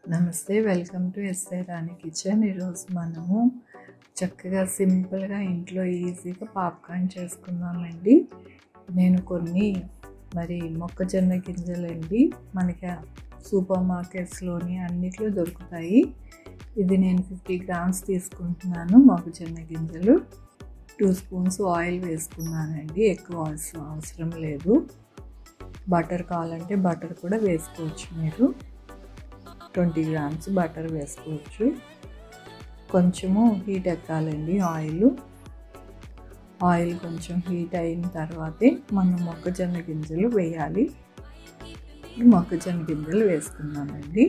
నమస్తే welcome to SI Rani kitchen ఈరోజు మనము చక్కగా సింపుల్గా ఇంట్లో ఈజీగా పాప్కార్న్ చేసుకుందామండి నేను కొన్ని మరి మొక్కజొన్న గింజలండి మనకి సూపర్ మార్కెట్స్లోని అన్నిట్లో దొరుకుతాయి ఇది నేను ఫిఫ్టీ గ్రామ్స్ తీసుకుంటున్నాను మొక్కజొన్న గింజలు టూ స్పూన్స్ ఆయిల్ వేసుకున్నానండి ఎక్కువ అవసరం లేదు బటర్ కావాలంటే బటర్ కూడా వేసుకోవచ్చు మీరు ట్వంటీ గ్రామ్స్ బటర్ వేసుకోవచ్చు కొంచెము హీట్ ఎక్కాలండి ఆయిల్ ఆయిల్ కొంచెం హీట్ అయిన తర్వాతే మనం మొక్కజొన్న గింజలు వేయాలి మొక్కజొన్న గింజలు వేసుకున్నామండి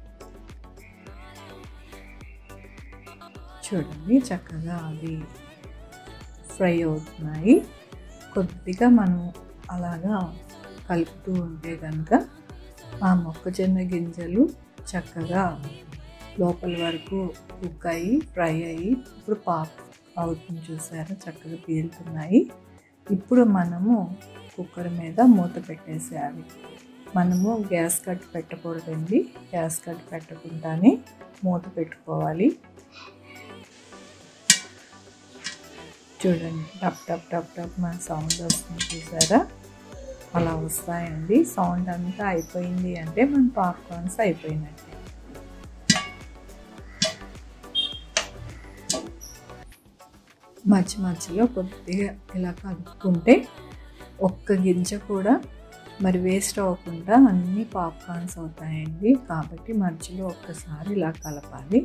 చూడండి చక్కగా అది ఫ్రై అవుతున్నాయి కొద్దిగా మనం అలాగా కలుపుతూ ఉంటే కనుక ఆ మొక్కజొన్న గింజలు చక్కగా లోపల వరకు కుక్ అయ్యి ఫ్రై అయ్యి ఇప్పుడు పాప్ అవుతుంది చూసారా చక్కగా పీలుతున్నాయి ఇప్పుడు మనము కుక్కర్ మీద మూత పెట్టేసేయాలి మనము గ్యాస్ కట్ పెట్టకూడదండి గ్యాస్ కట్ పెట్టకుండానే మూత పెట్టుకోవాలి చూడండి టప్ టప్ టప్ టప్ మన సౌండ్ వస్తుంది చూసారా అలా వస్తాయండి సౌండ్ అంతా అయిపోయింది అంటే మన పాప్కార్న్స్ అయిపోయినట్టే మధ్య మధ్యలో కొద్దిగా ఇలా కలుపుకుంటే ఒక్క గింజ కూడా మరి వేస్ట్ అవ్వకుండా అన్ని పాప్కార్న్స్ అవుతాయండి కాబట్టి మధ్యలో ఒక్కసారి ఇలా కలపాలి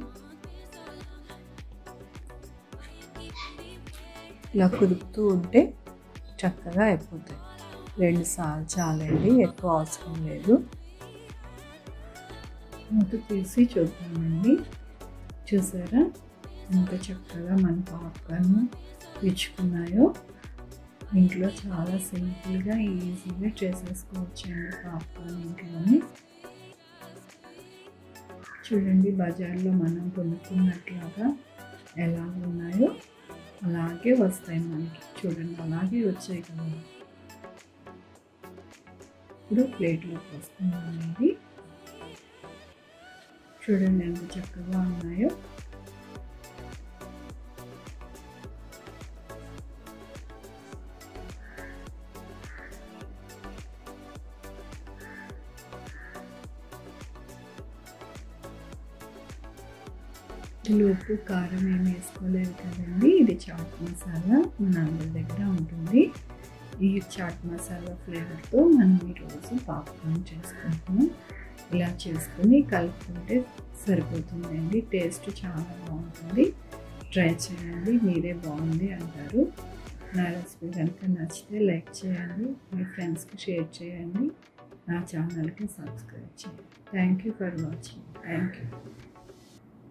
ఇలా కుదుపుతూ ఉంటే చక్కగా అయిపోతాయి రెండు సార్లు చాలండి ఎక్కువ అవసరం లేదు మూత తీసి చూద్దామండి చూసారా ఎంత చక్కగా మన పాప్కార్న్ విచ్చుకున్నాయో ఇంట్లో చాలా సింపుల్గా ఈజీగా చేసేసుకోవచ్చండి పాప్కార్న్ ఇంట్లోనే చూడండి బజార్లో మనం కొనుక్కున్నట్లాగా ఎలా ఉన్నాయో అలాగే వస్తాయి మనకి చూడండి అలాగే వచ్చాయి కదా ఇప్పుడు ప్లేట్లోకి వస్తున్నానండి చూడండి ఎంత చక్కగా ఉన్నాయో ఉప్పు కారం ఏమి వేసుకోలేదు కదండి ఇది చాట్ మసాలా మన అందరి దగ్గర ఉంటుంది ఈ చాట్ మసాలా ఫ్లేవర్తో మనం ఈరోజు పాప్కార్న్ చేసుకుంటున్నాం ఇలా చేసుకుని కలుపుకుంటే సరిపోతుందండి టేస్ట్ చాలా బాగుంటుంది ట్రై చేయండి మీరే బాగుంది అంటారు నా రెసిపీ కనుక నచ్చితే లైక్ చేయండి మీ ఫ్రెండ్స్కి షేర్ చేయండి నా ఛానల్కి సబ్స్క్రైబ్ చేయండి thank you for watching thank you